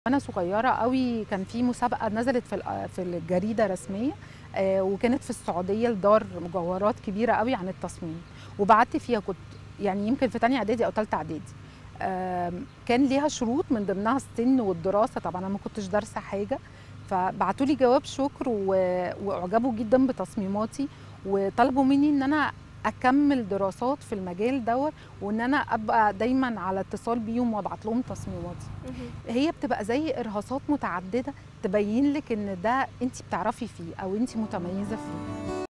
وانا صغيره قوي كان في مسابقه نزلت في الأ- في الجريده رسميه آه، وكانت في السعوديه لدار مجوهرات كبيره قوي عن التصميم وبعت فيها كنت يعني يمكن في تانية اعدادي او تالتة اعدادي آم، كان ليها شروط من ضمنها السن والدراسه طبعا انا ما كنتش دارسه حاجه فبعتوا لي جواب شكر و- واعجبوا جدا بتصميماتي وطلبوا مني ان انا اكمل دراسات في المجال دوت وان انا ابقى دايما على اتصال بيهم وابعت لهم تصميماتي هي بتبقى زي ارهاصات متعدده تبين لك ان ده انت بتعرفي فيه او انت متميزه فيه